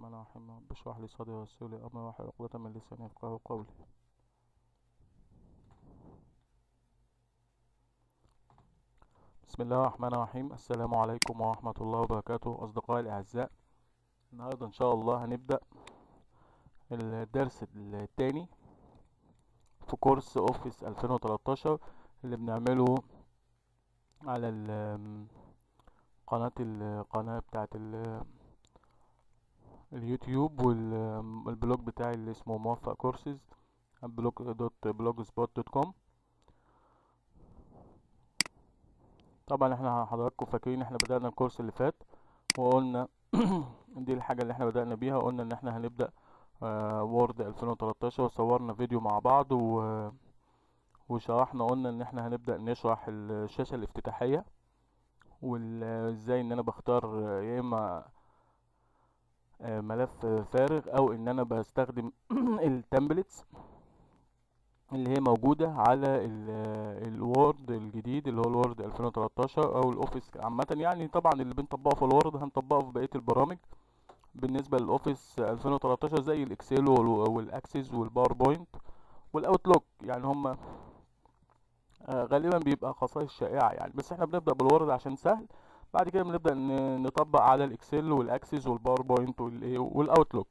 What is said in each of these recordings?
الرحمن الرحيم رب اشرح لي صدري ويسر لي امري واحلل عقدة من لساني يفقهوا قولي بسم الله الرحمن الرحيم السلام عليكم ورحمة الله وبركاته أصدقائي الأعزاء النهاردة إن شاء الله هنبدأ الدرس التاني في كورس أوفيس 2013 اللي بنعمله على ال- قناة القناة بتاعت ال- اليوتيوب والبلوج بتاعي اللي اسمه موفق كورسز بلوج دوت بلوج سبوت دوت كوم طبعا احنا حضراتكم فاكرين احنا بدأنا الكورس اللي فات وقلنا دي الحاجة اللي احنا بدأنا بيها قلنا ان احنا هنبدأ وورد 2013 وصورنا فيديو مع بعض و وشرحنا قلنا ان احنا هنبدأ نشرح الشاشة الافتتاحية وازاي ان انا بختار يا اما ملف فارغ او ان انا بستخدم التمبلتس اللي هي موجودة على الوورد الجديد اللي هو الوورد 2013 او الاوفيس عامة يعني طبعا اللي بنطبقه في الوورد هنطبقه في بقية البرامج بالنسبة للاوفيس 2013 زي الاكسل والاكسس والباوربوينت والاوتلوك يعني هم غالبا بيبقى خصائص شائعة يعني بس احنا بنبدأ بالوورد عشان سهل بعد كده بنبدأ نطبق على الاكسل والاكسس والباوربوينت والاوتلوك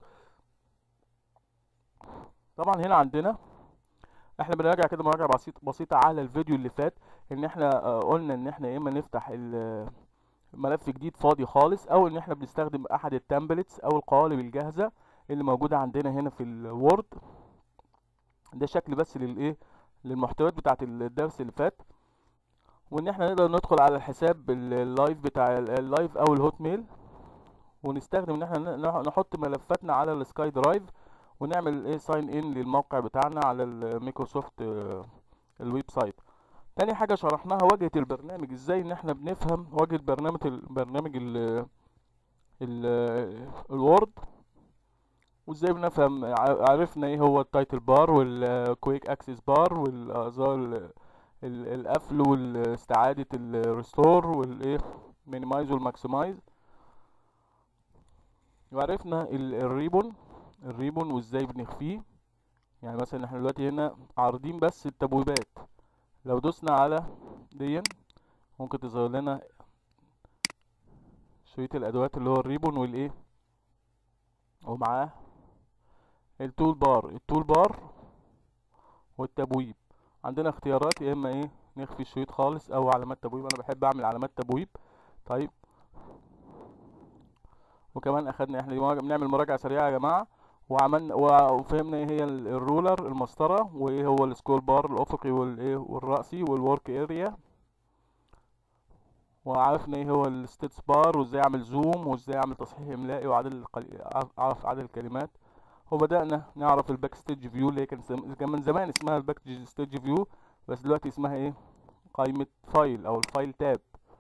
طبعا هنا عندنا احنا بنراجع كده مراجعة بسيطة بسيطة على الفيديو اللي فات ان احنا قلنا ان احنا يا اما نفتح ملف جديد فاضي خالص او ان احنا بنستخدم احد التمبلتس او القوالب الجاهزة اللي موجودة عندنا هنا في الوورد ده شكل بس للايه للمحتويات بتاعت الدرس اللي فات وان احنا نقدر ندخل على الحساب اللايف بتاع اللايف او الهوت ميل ونستخدم ان احنا نحط ملفاتنا على السكاي درايف ونعمل ايه ساين ان للموقع بتاعنا على الميكروسوفت الويب سايت تاني حاجه شرحناها واجهه البرنامج ازاي ان احنا بنفهم واجهه برنامج البرنامج ال ال الوورد وازاي بنفهم عرفنا ايه هو التايتل بار والكويك اكسس بار والازار القفل واستعاده الريستور والايه مينيمايز والماكسمايز وعرفنا الريبون الريبون وازاي بنخفيه يعني مثلا احنا دلوقتي هنا عارضين بس التبويبات لو دوسنا على دي ممكن تظهر لنا شريط الادوات اللي هو الريبون والايه ومعاه التول بار التول بار والتبويب عندنا اختيارات يا اما ايه نخفي الشريط خالص او علامات تبويب انا بحب اعمل علامات تبويب طيب وكمان اخدنا احنا دي بنعمل مراجعه سريعه يا جماعه وعملنا وفهمنا ايه هي الرولر المسطره وايه هو السكول بار الافقي والايه والراسي والورك اريا وعرفنا ايه هو الستيتس بار وازاي اعمل زوم وازاي اعمل تصحيح املائي وعدد اعرف عدد الكلمات وبدانا نعرف الباك ستيج فيو اللي هي كان من زمان اسمها الباك ستيج فيو بس دلوقتي اسمها ايه قائمه فايل او الفايل تاب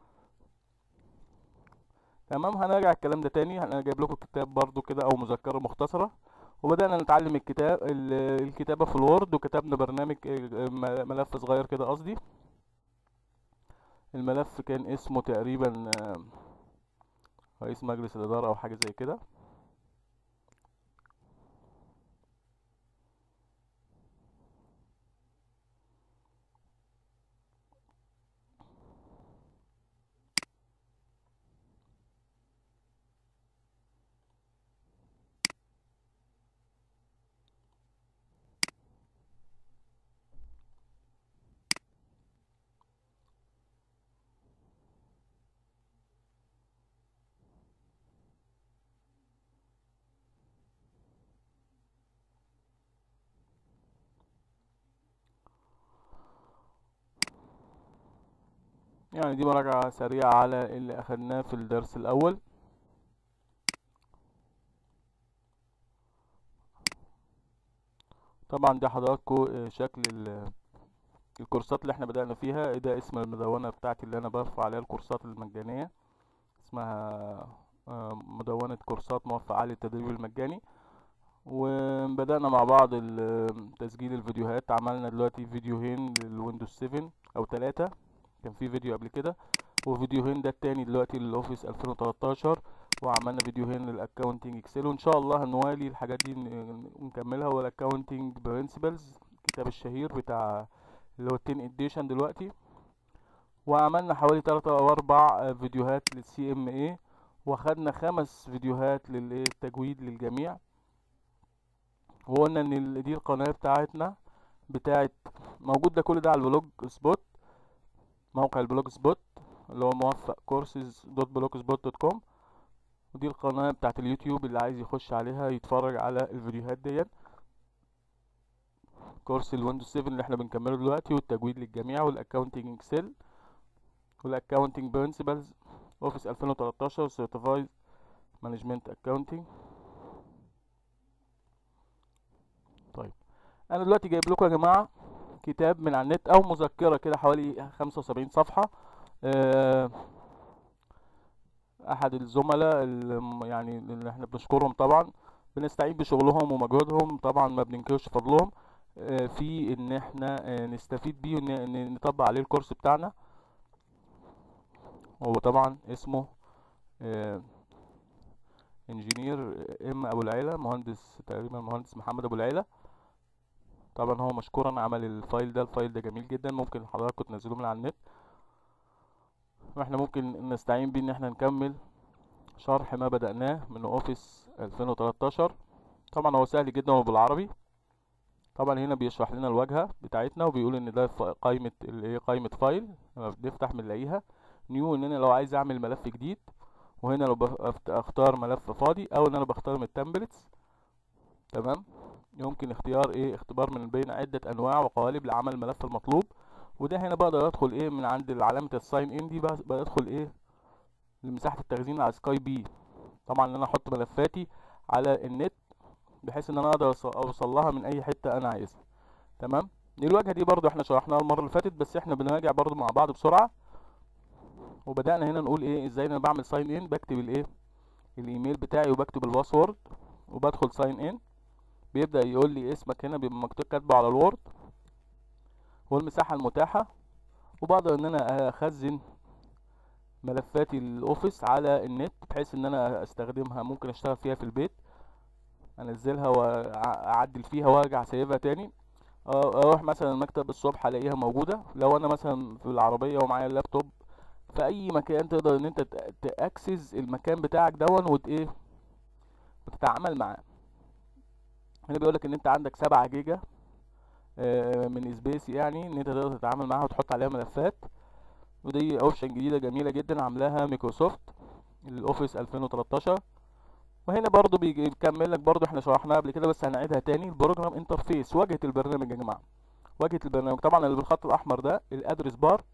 تمام هنراجع الكلام ده تاني انا جايب لكم كتاب برضو كده او مذكره مختصره وبدانا نتعلم الكتاب الكتابه في الوورد وكتبنا برنامج ملف صغير كده قصدي الملف كان اسمه تقريبا رئيس مجلس الاداره او حاجه زي كده يعني دي مراجعة سريعة على اللي أخدناه في الدرس الأول طبعا دي حضراتكم شكل الكورسات اللي احنا بدأنا فيها ده اسم المدونة بتاعتي اللي أنا برفع عليها الكورسات المجانية اسمها مدونة كورسات موفق علي التدريب المجاني وبدأنا مع بعض تسجيل الفيديوهات عملنا دلوقتي فيديوهين للويندوز 7 أو 3 كان في فيديو قبل كده وفيديوهين ده التاني دلوقتي للاوفيس 2013 وعملنا فيديوهين للاكونتنج اكسل وان شاء الله هنوالي الحاجات دي ن- ونكملها والاكونتنج برنسبلز الكتاب الشهير بتاع اللي هو 10 اديشن دلوقتي وعملنا حوالي 3 او 4 فيديوهات للسي ام اي واخدنا خمس فيديوهات للتجويد للجميع وقلنا ان ال- دي القناة بتاعتنا بتاعت موجود ده كل ده على البلوج سبوت موقع البلوج سبوت اللي هو موفق كورسز دوت بلوج سبوت دوت كوم ودي القناة بتاعت اليوتيوب اللي عايز يخش عليها يتفرج على الفيديوهات ديت كورس الويندوز 7 اللي احنا بنكمله دلوقتي والتجويد للجميع والاكونتنج اكسل والاكونتنج برنسبلز اوفيس 2013 سيرتيفايد مانجمنت اكونتنج طيب انا دلوقتي جايب لكم يا جماعه كتاب من على النت او مذكره كده حوالي 75 صفحه آه، احد الزملاء اللي يعني اللي احنا بنشكرهم طبعا بنستعين بشغلهم ومجهودهم طبعا ما بننكرش فضلهم آه، في ان احنا آه، نستفيد بيه ون- نطبق عليه الكورس بتاعنا هو طبعا اسمه انجينير ام ابو العيلة مهندس تقريبا مهندس محمد ابو العيلة طبعا هو مشكورا عمل الفايل ده الفايل ده جميل جدا ممكن حضراتكم تنزلوه من على النت واحنا ممكن نستعين بيه ان احنا نكمل شرح ما بدأناه من اوفيس 2013 طبعا هو سهل جدا وبالعربي طبعا هنا بيشرح لنا الواجهة بتاعتنا وبيقول ان ده ف- قائمة اللي هي قائمة فايل لما بنفتح بنلاقيها نيو ان انا لو عايز اعمل ملف جديد وهنا لو بخ- اختار ملف فاضي او ان انا بختار من التمبلتس تمام يمكن اختيار ايه اختبار من بين عدة انواع وقوالب لعمل الملف المطلوب وده هنا بقدر ادخل ايه من عند علامة الساين ان دي بس- بدخل ايه لمساحة التخزين على سكاي بي طبعا ان انا احط ملفاتي على النت بحيث ان انا اقدر أوص- اوصل لها من اي حتة انا عايزها تمام دي الواجهة دي برضو احنا شرحناها المرة اللي فاتت بس احنا بنراجع برضو مع بعض بسرعة وبدأنا هنا نقول ايه ازاي انا بعمل ساين ان بكتب الايه الايميل بتاعي وبكتب الباسورد وبدخل ساين ان بيبدأ يقول لي اسمك هنا بيبقى مكتوب كاتبه على الوورد والمساحة المتاحة وبقدر ان انا اخزن ملفاتي الاوفيس على النت بحيث ان انا استخدمها ممكن اشتغل فيها في البيت انزلها واعدل فيها وارجع سيبها تاني أ- اروح مثلا المكتب الصبح الاقيها موجودة لو انا مثلا في العربية ومعايا اللابتوب في اي مكان تقدر ان انت ت- تاكسس المكان بتاعك دون وت ايه وتتعامل معاه هنا بيقولك ان انت عندك سبعة جيجا آه، من سبيس يعني ان انت تقدر تتعامل معاها وتحط عليها ملفات ودي اوبشن جديدة جميلة جدا عاملاها مايكروسوفت الاوفيس 2013 وهنا برضو بيجي- بيكمل لك برضو احنا شرحناها قبل كده بس هنعيدها تاني البروجرام انترفيس واجهة البرنامج يا جماعة واجهة البرنامج طبعا اللي بالخط الاحمر ده الادرس بار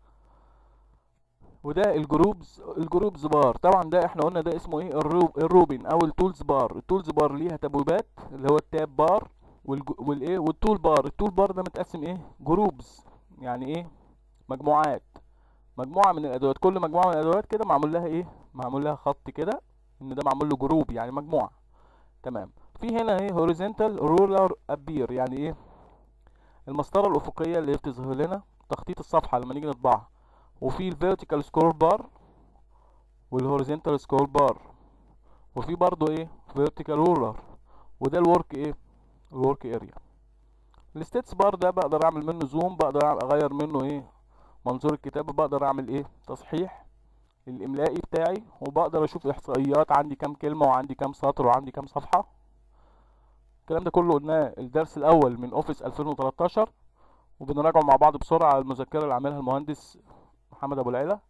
وده الجروبز الجروبز بار طبعا ده احنا قلنا ده اسمه ايه الروب الروبن او التولز بار التولز بار ليها تبويبات اللي هو التاب بار والج... والايه والتول بار التول بار ده متقسم ايه جروبز يعني ايه مجموعات مجموعه من الادوات كل مجموعه من الادوات كده معمول لها ايه معمول لها خط كده ان ده معمول له جروب يعني مجموعه تمام في هنا ايه هوريزونتال رولر ابير يعني ايه المسطره الافقيه اللي بتظهر لنا تخطيط الصفحه لما نيجي نطبعها وفي الفيرتيكال سكرول بار والهوريزونتال سكرول بار وفي برضو ايه فيرتيكال رولر وده الورك ايه الورك اريا الستيتس بار ده بقدر اعمل منه زوم بقدر اغير منه ايه منظور الكتابة بقدر اعمل ايه تصحيح الاملائي بتاعي وبقدر اشوف احصائيات عندي كام كلمة وعندي كام سطر وعندي كام صفحة الكلام ده كله قلناه الدرس الاول من اوفيس 2013 وبنراجعه مع بعض بسرعة على المذكرة اللي عاملها المهندس محمد ابو العيلة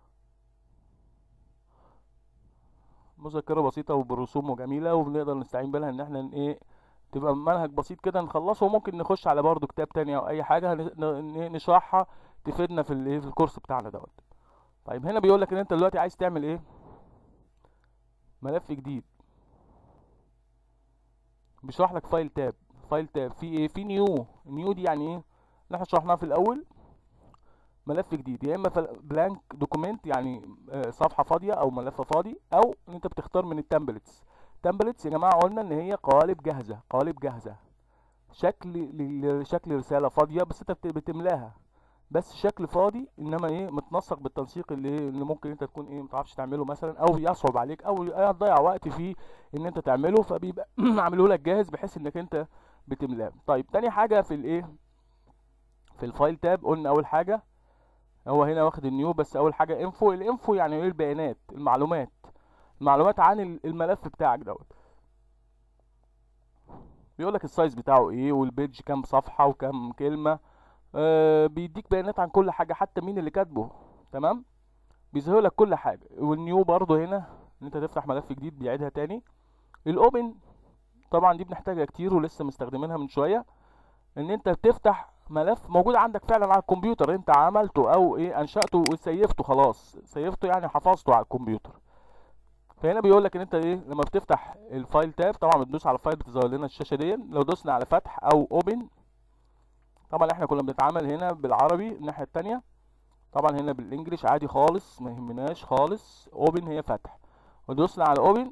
مذكرة بسيطة وبرسوم وجميلة وبنقدر نستعين بيها ان احنا ن- ايه تبقى منهج بسيط كده نخلصه وممكن نخش على برضه كتاب تاني او اي حاجة ن- ن- نشرحها تفيدنا في الايه في الكورس بتاعنا دوت طيب هنا بيقول لك ان انت دلوقتي عايز تعمل ايه ملف جديد بيشرح لك فايل تاب فايل تاب في ايه في نيو نيو دي يعني ايه اللي احنا شرحناها في الاول ملف جديد يا اما بلانك دوكيمنت يعني آه، صفحه فاضيه او ملف فاضي او ان انت بتختار من التمبلتس تمبلتس يا جماعه قلنا ان هي قوالب جاهزه قوالب جاهزه شكل ل- شكل رساله فاضيه بس انت بت- بتملاها بس شكل فاضي انما ايه متنسق بالتنسيق اللي إيه اللي ممكن انت تكون ايه متعرفش تعمله مثلا او يصعب عليك او تضيع وقت فيه ان انت تعمله فبيبقى عامله لك جاهز بحيث انك انت بتملاه طيب تاني حاجه في الايه في الفايل تاب قلنا اول حاجه هو هنا واخد النيو بس اول حاجه انفو الانفو يعني ايه البيانات المعلومات المعلومات عن ال- الملف بتاعك دوت بيقول لك السايز بتاعه ايه والبيج كام صفحه وكام كلمه آه بيديك بيانات عن كل حاجه حتى مين اللي كاتبه تمام بيظهر لك كل حاجه والنيو برضو هنا ان انت تفتح ملف جديد بيعيدها تاني الاوبن طبعا دي بنحتاجها كتير ولسه مستخدمينها من شويه ان انت بتفتح ملف موجود عندك فعلا على الكمبيوتر انت عملته او ايه انشأته وسيفته خلاص سيفته يعني حفظته على الكمبيوتر فهنا بيقول لك ان انت ايه لما بتفتح الفايل تاب طبعا بتدوس على الفايل بتظهر لنا الشاشه دي لو دوسنا على فتح او اوبن طبعا احنا كنا بنتعامل هنا بالعربي الناحيه التانية طبعا هنا بالانجليش عادي خالص ما يهمناش خالص اوبن هي فتح ودوسنا على اوبن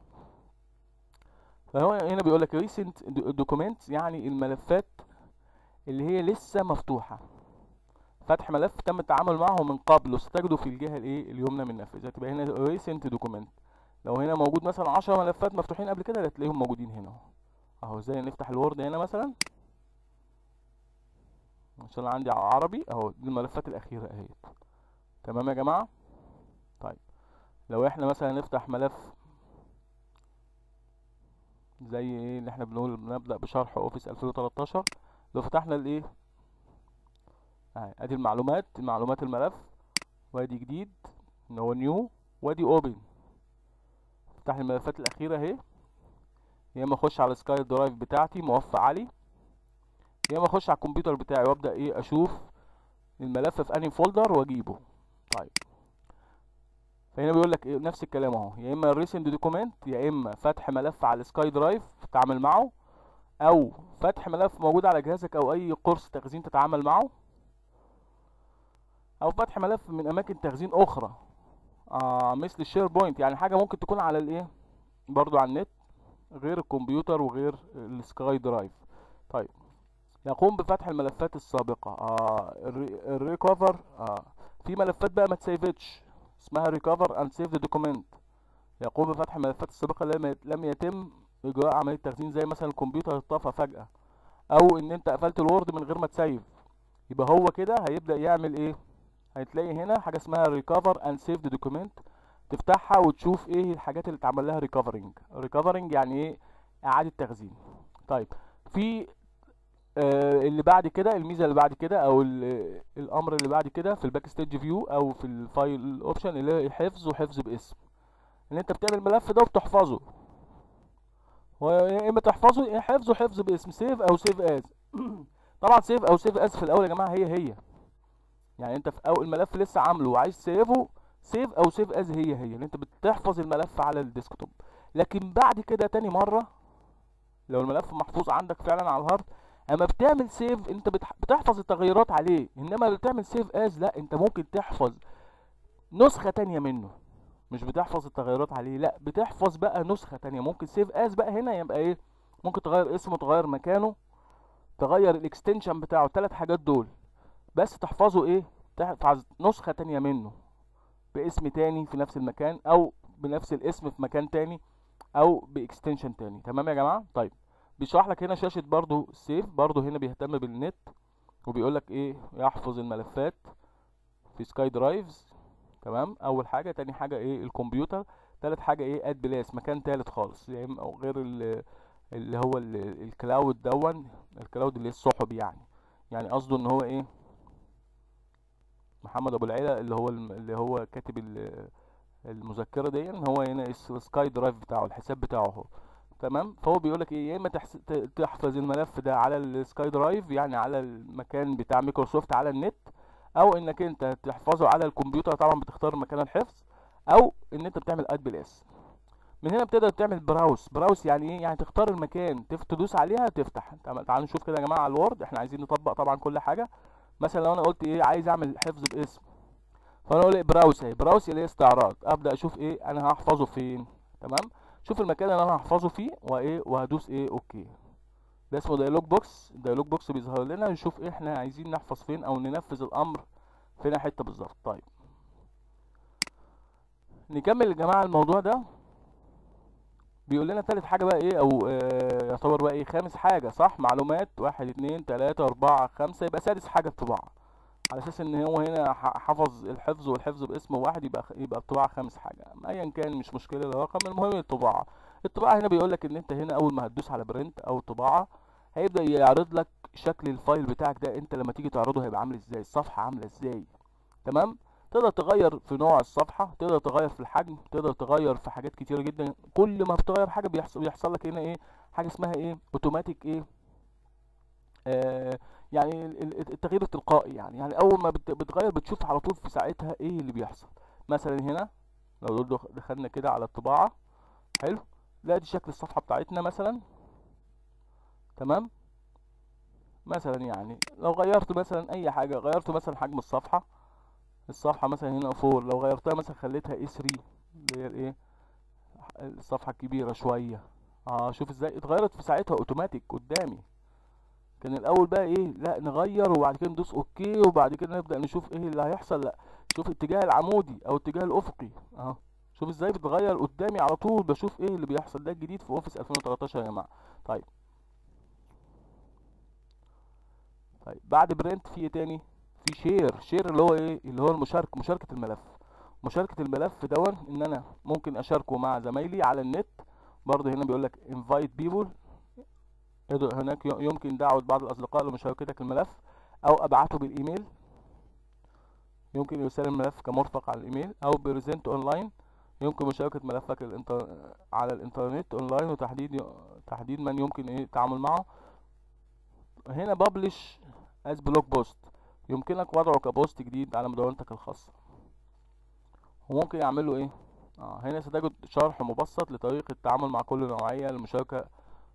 فهو هنا بيقول لك ريسنت دوكيمنت يعني الملفات اللي هي لسه مفتوحه فتح ملف تم التعامل معه من قبل وستجده في الجهه الايه اليمنى من النافذه تبقى هنا ريسنت دوكيمنت لو هنا موجود مثلا 10 ملفات مفتوحين قبل كده هتلاقيهم موجودين هنا اهو اهو زي نفتح الوورد هنا مثلا عشان عندي عربي اهو دي الملفات الاخيره اهيت تمام يا جماعه طيب لو احنا مثلا نفتح ملف زي ايه اللي احنا بنقول نبدا بشرح اوفيس 2013 لو فتحنا الايه اهي ادي المعلومات معلومات الملف وادي جديد ان هو نيو وادي اوبن افتح الملفات الاخيره اهي يا اما اخش على السكاي درايف بتاعتي موفق علي يا اما اخش على الكمبيوتر بتاعي وابدا ايه اشوف الملف في انهي فولدر واجيبه طيب فهنا بيقول لك إيه نفس الكلام اهو يا اما الريسنت دوكيمنت يا اما فتح ملف على السكاي درايف تتعامل معه او فتح ملف موجود على جهازك او اي قرص تخزين تتعامل معه او فتح ملف من اماكن تخزين اخرى آه مثل الشير بوينت يعني حاجه ممكن تكون على الايه برضو على النت غير الكمبيوتر وغير السكاي درايف طيب يقوم بفتح الملفات السابقه آه الريكفر آه في ملفات بقى ما تسيفتش اسمها ريكفر اند سيف ذا دوكيمنت يقوم بفتح الملفات السابقه لم لم يتم اجراء عمليه تخزين زي مثلا الكمبيوتر اتطفى فجاه او ان انت قفلت الوورد من غير ما تسيف يبقى هو كده هيبدا يعمل ايه هتلاقي هنا حاجه اسمها ريكفر اند سيف ذا دوكيمنت تفتحها وتشوف ايه الحاجات اللي اتعمل لها ريكفرنج ريكفرنج يعني ايه اعاده تخزين طيب في آه اللي بعد كده الميزه اللي بعد كده او الامر اللي بعد كده في الباك ستيج فيو او في الفايل اوبشن اللي هي حفظ وحفظ باسم ان انت بتعمل الملف ده وبتحفظه يا اما تحفظه يا حفظ وحفظ باسم سيف او سيف از طبعا سيف او سيف از في الاول يا جماعه هي هي يعني انت في اول الملف لسه عامله وعايز تسيفه سيف او سيف از هي هي ان انت بتحفظ الملف على الديسكتوب لكن بعد كده تاني مره لو الملف محفوظ عندك فعلا على الهارد اما بتعمل سيف انت بتحفظ التغيرات عليه انما اللي بتعمل سيف از لا انت ممكن تحفظ نسخه تانية منه مش بتحفظ التغيرات عليه لا بتحفظ بقى نسخه تانية ممكن سيف از بقى هنا يبقى ايه ممكن تغير اسمه تغير مكانه تغير الاكستنشن بتاعه الثلاث حاجات دول بس تحفظه ايه تحفظ نسخة تانية منه باسم تاني في نفس المكان او بنفس الاسم في مكان تاني او باكستنشن تاني تمام يا جماعة طيب بيشرح لك هنا شاشة برضو سيف برضو هنا بيهتم بالنت وبيقول لك ايه يحفظ الملفات في سكاي درايفز تمام اول حاجة تاني حاجة ايه الكمبيوتر تالت حاجة ايه اد بلاس مكان تالت خالص يعني او غير اللي هو الكلاود دون الكلاود اللي السحب يعني يعني قصده ان هو ايه محمد ابو العيله اللي هو اللي هو كاتب المذكره دي ان هو هنا السكاي درايف بتاعه الحساب بتاعه اهو تمام فهو بيقول لك ايه يا اما تحفظ الملف ده على السكاي درايف يعني على المكان بتاع مايكروسوفت على النت او انك انت تحفظه على الكمبيوتر طبعا بتختار مكان الحفظ او ان انت بتعمل اد بلاس من هنا بتقدر تعمل براوس براوس يعني ايه يعني تختار المكان تدوس عليها تفتح تعالوا نشوف كده يا جماعه على الوورد احنا عايزين نطبق طبعا كل حاجه مثلا لو انا قلت ايه عايز اعمل حفظ باسم فانا اقول ايه براوس اهي براوس اللي هي استعراض ابدا اشوف ايه انا هحفظه فين تمام شوف المكان اللي انا هحفظه فيه وايه وهدوس ايه اوكي ده اسمه دايلوج بوكس الدايلوج بوكس بيظهر لنا نشوف إيه احنا عايزين نحفظ فين او ننفذ الامر فين حته بالظبط طيب نكمل يا جماعه الموضوع ده بيقول لنا تالت حاجه بقى ايه او آه يعتبر بقى ايه خامس حاجه صح معلومات واحد اتنين تلاته اربعه خمسه يبقى سادس حاجه الطباعه على اساس ان هو هنا ح- حفظ الحفظ والحفظ باسم واحد يبقى يبقى الطباعه خامس حاجه ايا كان مش مشكله الرقم المهم الطباعه الطباعه هنا بيقول لك ان انت هنا اول ما هتدوس على برنت او طباعه هيبدا يعرض لك شكل الفايل بتاعك ده انت لما تيجي تعرضه هيبقى عامل ازاي الصفحه عامله ازاي تمام تقدر تغير في نوع الصفحه تقدر تغير في الحجم تقدر تغير في حاجات كتيره جدا كل ما بتغير حاجه بيحصل بيحصل لك هنا ايه حاجه اسمها ايه اوتوماتيك ايه آه يعني ال- ال- التغيير التلقائي يعني يعني اول ما بت- بتغير بتشوف على طول في ساعتها ايه اللي بيحصل مثلا هنا لو دخ- دخلنا كده على الطباعه حلو لا دي شكل الصفحه بتاعتنا مثلا تمام مثلا يعني لو غيرت مثلا اي حاجه غيرت مثلا حجم الصفحه الصفحه مثلا هنا فور لو غيرتها مثلا خليتها اي 3 اللي هي الايه الصفحه الكبيره شويه اه شوف ازاي اتغيرت في ساعتها اوتوماتيك قدامي كان الاول بقى ايه لا نغير وبعد كده ندوس اوكي وبعد كده نبدا نشوف ايه اللي هيحصل لا شوف اتجاه العمودي او اتجاه الافقي اهو شوف ازاي بتغير قدامي على طول بشوف ايه اللي بيحصل ده الجديد في اوفيس 2013 يا جماعه طيب طيب بعد برنت في ايه تاني في شير شير اللي هو ايه اللي هو المشاركه مشاركه الملف مشاركه الملف دون ان انا ممكن اشاركه مع زمايلي على النت برضه هنا بيقول لك invite people يد- هناك ي- يمكن دعوة بعض الأصدقاء لمشاركتك الملف أو أبعته بالإيميل يمكن يرسل الملف كمرفق على الإيميل أو بريزنت أونلاين يمكن مشاركة ملفك الانتر... على الإنترنت أونلاين وتحديد تحديد من يمكن إيه التعامل معه هنا ببلش as بلوك بوست يمكنك وضعه كبوست جديد على مدونتك الخاصة وممكن يعمل له إيه آه هنا ستجد شرح مبسط لطريقة التعامل مع كل نوعية للمشاركة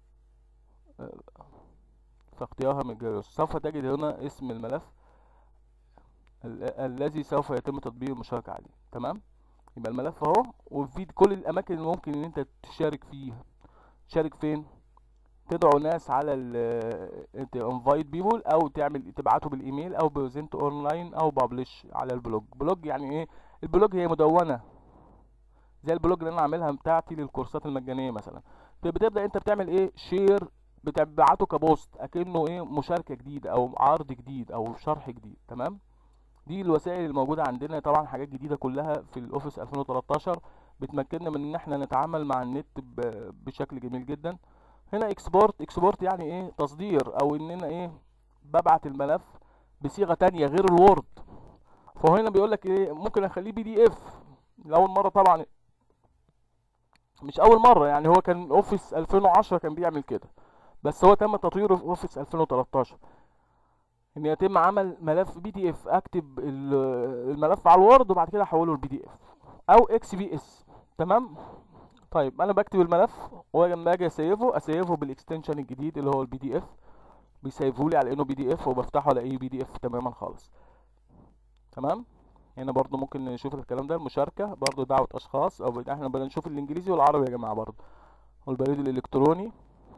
في اختيارها من الجلوس سوف تجد هنا اسم الملف ال- الذي سوف يتم تطبيق المشاركة عليه تمام يبقى الملف اهو وفي كل الاماكن اللي ممكن ان انت تشارك فيها تشارك فين تدعو ناس على ال انفايت بيبول او تعمل تبعته بالايميل او بريزنت اونلاين او بابلش على البلوج بلوج يعني ايه البلوج هي مدونة زي البلوج اللي انا عاملها بتاعتي للكورسات المجانية مثلا بتبدأ انت بتعمل ايه شير بتبعته كبوست اكنه ايه مشاركه جديده او عرض جديد او شرح جديد تمام دي الوسائل الموجوده عندنا طبعا حاجات جديده كلها في الاوفيس 2013 بتمكننا من ان احنا نتعامل مع النت ب- بشكل جميل جدا هنا اكسبورت اكسبورت يعني ايه تصدير او اننا ايه ببعت الملف بصيغه تانية غير الوورد فهنا بيقول لك ايه ممكن اخليه بي دي اف لاول مره طبعا مش اول مره يعني هو كان اوفيس 2010 كان بيعمل كده بس هو تم تطويره في اوفيس 2013 ان يتم عمل ملف بي دي اف اكتب ال- الملف على الوورد وبعد كده احوله لبي دي اف او اكس بي اس تمام طيب انا بكتب الملف ولما اجي اسيفه اسيفه بالاكستنشن الجديد اللي هو البي دي اف بيسيفه لي على انه بي دي اف وبفتحه الاقيه بي دي اف تماما خالص تمام هنا برضو ممكن نشوف الكلام ده المشاركة برضو دعوة اشخاص او احنا بدنا نشوف الانجليزي والعربي يا جماعة برضو والبريد الالكتروني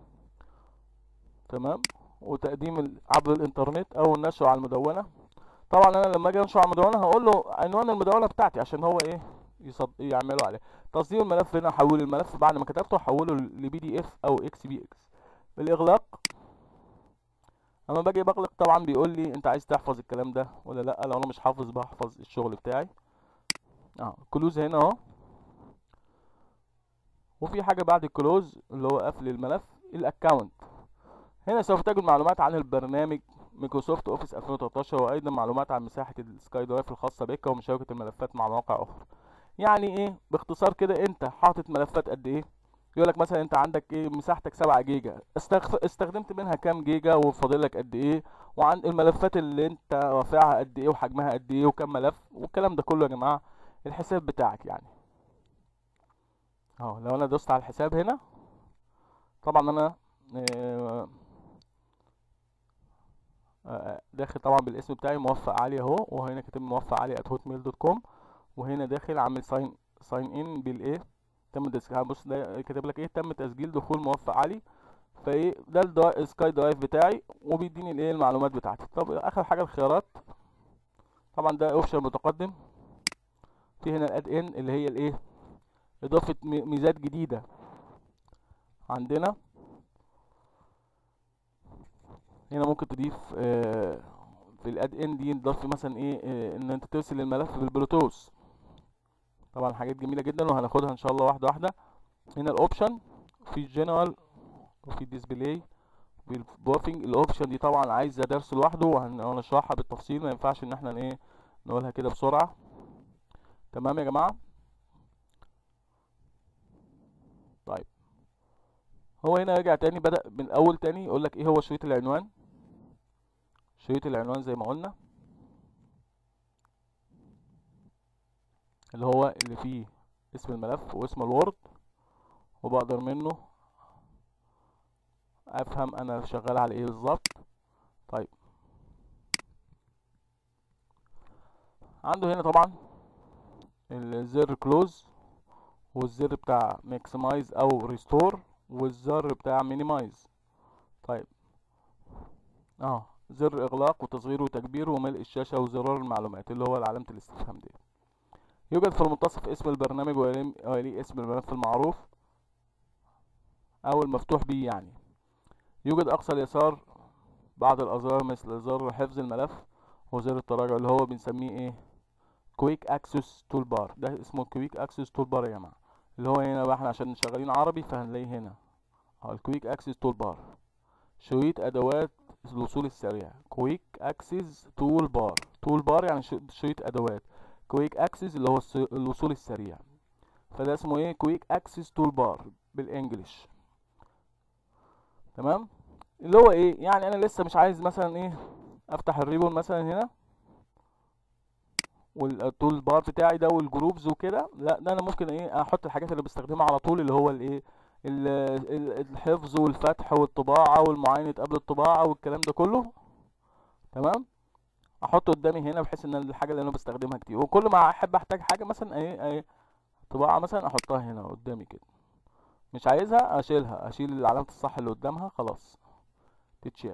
تمام وتقديم ال- عبر الانترنت او النشر على المدونة طبعا انا لما اجي انشر على المدونة هقول له عنوان المدونة بتاعتي عشان هو ايه يصد... يعملوا عليه تصدير الملف هنا احول الملف بعد ما كتبته احوله لبي دي اف او اكس بي اكس الاغلاق اما باجي بغلق طبعا بيقول لي انت عايز تحفظ الكلام ده ولا لا لو انا مش حافظ بحفظ الشغل بتاعي اه كلوز هنا اهو وفي حاجه بعد الكلوز اللي هو قفل الملف الاكونت هنا سوف تجد معلومات عن البرنامج مايكروسوفت اوفيس 2013 وايضا معلومات عن مساحه السكاي درايف الخاصه بك ومشاركه الملفات مع مواقع اخرى يعني ايه باختصار كده انت حاطط ملفات قد ايه يقول لك مثلا انت عندك ايه مساحتك 7 جيجا استخف... استخدمت منها كام جيجا وفاضل لك قد ايه وعن الملفات اللي انت رافعها قد ايه وحجمها قد ايه وكم ملف والكلام ده كله يا جماعه الحساب بتاعك يعني اهو لو انا دوست على الحساب هنا طبعا انا آه، آه، داخل طبعا بالاسم بتاعي موفق علي اهو وهنا كاتب موفق علي at hotmail دوت كوم وهنا داخل عامل ساين ساين ان بالايه تم تسجيل بص ده كاتب لك ايه تم تسجيل دخول موفق علي فايه ده السكاي درايف بتاعي وبيديني الايه المعلومات بتاعتي طب اخر حاجه الخيارات طبعا ده اوبشن متقدم في هنا الاد ان اللي هي الايه اضافه م- ميزات جديده عندنا هنا ممكن تضيف آه، في الاد ان دي نضيف مثلا ايه آه، ان انت ترسل الملف بالبلوتوث طبعا حاجات جميله جدا وهناخدها ان شاء الله واحده واحده هنا الاوبشن في الجنرال وفي الديسبلاي والبوفينج الاوبشن دي طبعا عايزه درس لوحده وهن- وهنشرحها بالتفصيل ما ينفعش ان احنا ايه نقولها كده بسرعه تمام يا جماعه طيب هو هنا رجع تاني بدأ من الاول تاني يقول لك ايه هو شريط العنوان شريط العنوان زي ما قلنا اللي هو اللي فيه اسم الملف واسم الوورد وبقدر منه افهم انا شغال على ايه بالظبط طيب عنده هنا طبعا الزر كلوز والزر بتاع ماكسمايز او ريستور والزر بتاع مينيمايز طيب اه زر اغلاق وتصغير وتكبير وملء الشاشه وزرار المعلومات اللي هو علامه الاستفهام دي يوجد في المنتصف اسم البرنامج ويلي ويليه اسم الملف المعروف او المفتوح به يعني يوجد اقصى اليسار بعض الازرار مثل زر حفظ الملف وزر التراجع اللي هو بنسميه ايه كويك اكسس تول بار ده اسمه كويك اكسس تول بار يا جماعه اللي هو هنا بقى احنا عشان شغالين عربي فهنلاقيه هنا اه الكويك اكسس تول بار شريط ادوات الوصول السريع كويك اكسس تول بار تول بار يعني ش- شريط ادوات كويك اكسس اللي هو الس- الوصول السريع فده اسمه ايه كويك اكسس تول بار بالانجلش تمام اللي هو ايه يعني انا لسه مش عايز مثلا ايه افتح الريبون مثلا هنا والتول بار بتاعي ده والجروبز وكده لا ده انا ممكن ايه احط الحاجات اللي بستخدمها على طول اللي هو الايه ال- ال- الحفظ والفتح والطباعة والمعاينة قبل الطباعة والكلام ده كله تمام احطه قدامي هنا بحيث ان الحاجة اللي انا بستخدمها كتير وكل ما احب احتاج حاجة مثلا ايه ايه طباعة مثلا احطها هنا قدامي كده مش عايزها اشيلها اشيل علامة الصح اللي قدامها خلاص تتشال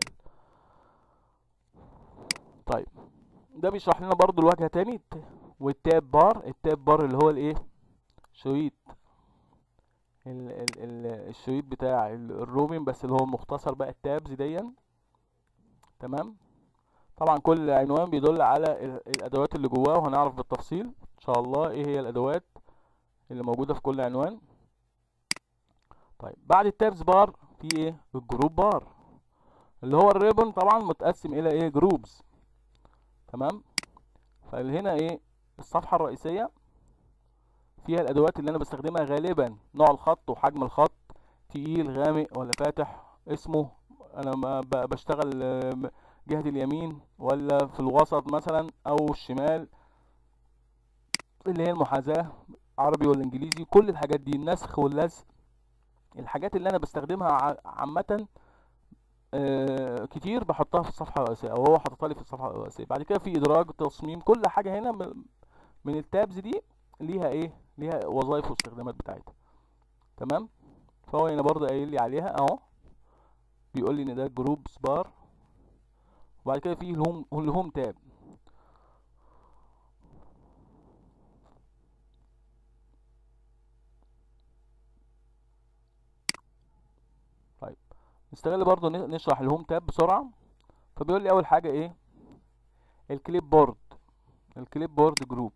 طيب ده بيشرح لنا برضو الواجهة تاني الت- والتاب بار التاب بار اللي هو الايه شريط ال ال ال الشريط بتاع ال- الرومين بس اللي هو المختصر بقى التابز ديا تمام طبعا كل عنوان بيدل على ال- الادوات اللي جواه وهنعرف بالتفصيل ان شاء الله ايه هي الادوات اللي موجودة في كل عنوان طيب بعد التابز بار في ايه الجروب بار اللي هو الريبون طبعا متقسم الى ايه جروبز تمام فهنا ايه الصفحة الرئيسية فيها الادوات اللي انا بستخدمها غالبا نوع الخط وحجم الخط تقيل غامق ولا فاتح اسمه انا ما ب- بشتغل آه، م- جهة اليمين ولا في الوسط مثلا او الشمال اللي هي المحاذاة عربي ولا انجليزي كل الحاجات دي النسخ واللزق الحاجات اللي انا بستخدمها ع- عامة آه، كتير بحطها في الصفحة الرئيسية او هو حاططها لي في الصفحة الرئيسية بعد كده في ادراج تصميم كل حاجة هنا من من التابز دي ليها ايه ليها وظائف واستخدامات بتاعتها تمام فهو هنا برضه قايل لي عليها اهو بيقول لي ان ده جروبس بار وبعد كده في الهوم الهوم تاب طيب نستغل برضه ن- نشرح الهوم تاب بسرعة فبيقول لي اول حاجة ايه الكليب بورد الكليب بورد جروب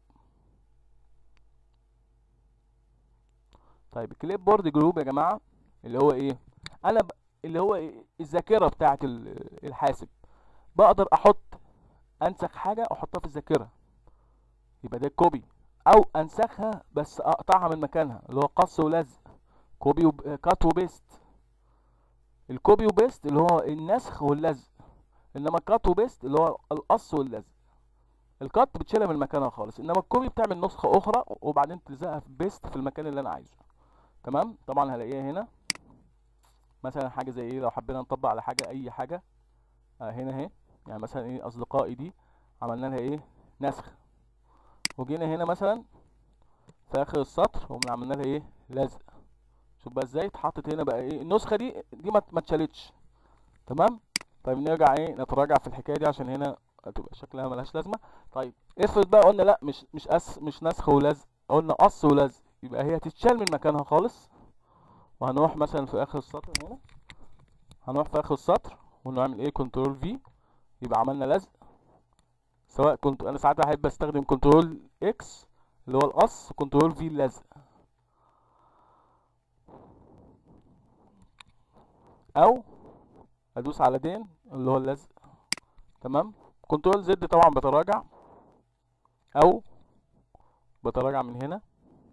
طيب الكليب بورد جروب يا جماعة اللي هو ايه انا ب... اللي هو إيه؟ الذاكرة بتاعة ال- الحاسب بقدر احط انسخ حاجة احطها في الذاكرة يبقى ده كوبي او انسخها بس اقطعها من مكانها اللي هو قص ولزق كوبي وب... كات وبيست الكوبي وبيست اللي هو النسخ واللزق انما الكات وبيست اللي هو القص واللزق الكات بتشيلها من مكانها خالص انما الكوبي بتعمل نسخة اخرى وبعدين تلزقها في بيست في المكان اللي انا عايزه تمام طبعا هلاقيها هنا مثلا حاجة زي ايه لو حبينا نطبق على حاجة اي حاجة آه هنا اهي يعني مثلا ايه اصدقائي دي عملنا لها ايه نسخ وجينا هنا مثلا في اخر السطر وقمنا عملنا لها ايه لزق شوف بقى ازاي اتحطت هنا بقى ايه النسخه دي دي ما ما اتشالتش تمام طيب نرجع ايه نتراجع في الحكايه دي عشان هنا هتبقى شكلها ملهاش لازمه طيب افرض بقى قلنا لا مش مش أس مش نسخ ولزق قلنا قص ولزق يبقى هي تتشال من مكانها خالص وهنروح مثلا في اخر السطر هنا هنروح في اخر السطر ونعمل ايه كنترول في يبقى عملنا لزق سواء كنت انا ساعات احب استخدم كنترول اكس اللي هو القص كنترول في اللزق او ادوس على دين اللي هو اللزق تمام كنترول زد طبعا بتراجع او بتراجع من هنا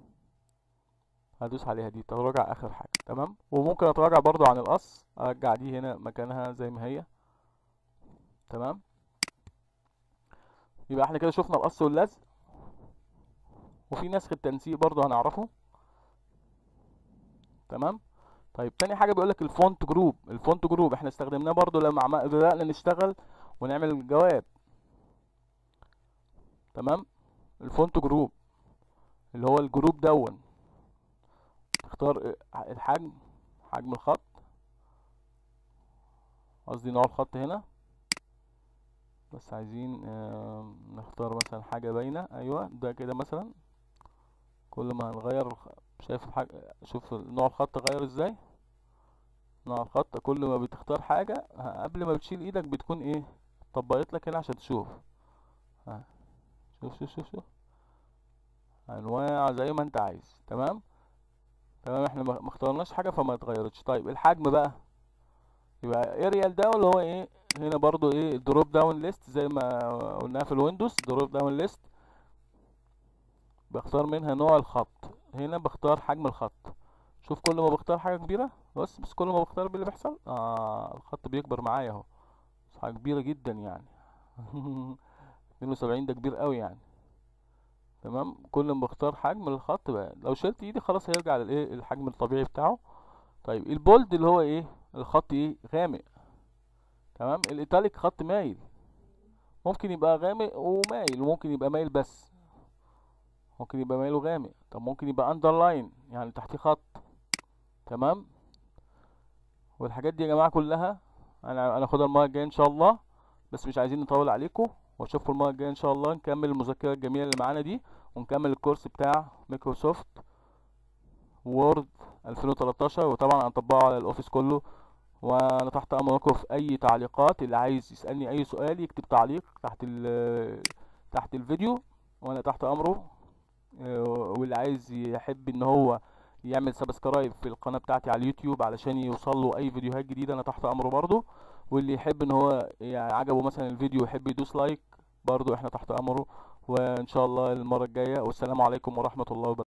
هدوس عليها دي تراجع اخر حاجه تمام وممكن اتراجع برضو عن القص ارجع دي هنا مكانها زي ما هي تمام يبقى احنا كده شفنا القص واللزق وفي نسخ التنسيق برضو هنعرفه تمام طيب تاني حاجه بيقول لك الفونت جروب الفونت جروب احنا استخدمناه برضو لما عم- بدأنا نشتغل ونعمل الجواب تمام الفونت جروب اللي هو الجروب دون تختار الحجم حجم الخط قصدي نوع الخط هنا بس عايزين آه، نختار مثلا حاجة باينة ايوه ده كده مثلا كل ما هنغير الخ- شايف الحاجة شوف نوع الخط غير ازاي نوع الخط كل ما بتختار حاجة ه- قبل ما بتشيل ايدك بتكون ايه طبقت لك هنا عشان تشوف ها شوف شوف شوف شوف انواع زي ما انت عايز تمام تمام احنا ما ما اخترناش حاجة فما اتغيرتش طيب الحجم بقى يبقى اريال ده اللي هو ايه هنا برضو ايه دروب داون ليست زي ما قلناها في الويندوز دروب داون ليست بختار منها نوع الخط هنا بختار حجم الخط شوف كل ما بختار حاجة كبيرة بس بس كل ما بختار اللي بيحصل اه الخط بيكبر معايا اهو بس حاجة كبيرة جدا يعني 72 ده كبير قوي يعني تمام كل ما بختار حجم الخط بقى لو شلت ايدي خلاص هيرجع للايه الحجم الطبيعي بتاعه طيب البولد اللي هو ايه الخط ايه غامق تمام الايتاليك خط مايل ممكن يبقى غامق ومايل وممكن يبقى مايل بس ممكن يبقى مايل وغامق طب ممكن يبقى اندرلاين يعني تحتيه خط تمام والحاجات دي يا جماعه كلها انا هناخدها المره الجايه ان شاء الله بس مش عايزين نطول عليكم واشوفكم المره الجايه ان شاء الله نكمل المذكره الجميله اللي معانا دي ونكمل الكورس بتاع مايكروسوفت وورد 2013 وطبعا هنطبقه على الاوفيس كله وانا تحت امركم في اي تعليقات اللي عايز يسالني اي سؤال يكتب تعليق تحت ال تحت الفيديو وانا تحت امره آه، واللي عايز يحب ان هو يعمل سبسكرايب في القناه بتاعتي على اليوتيوب علشان يوصل له اي فيديوهات جديده انا تحت امره برضه واللي يحب ان هو يعني عجبه مثلا الفيديو يحب يدوس لايك برضه احنا تحت امره وان شاء الله المره الجايه والسلام عليكم ورحمه الله وبركاته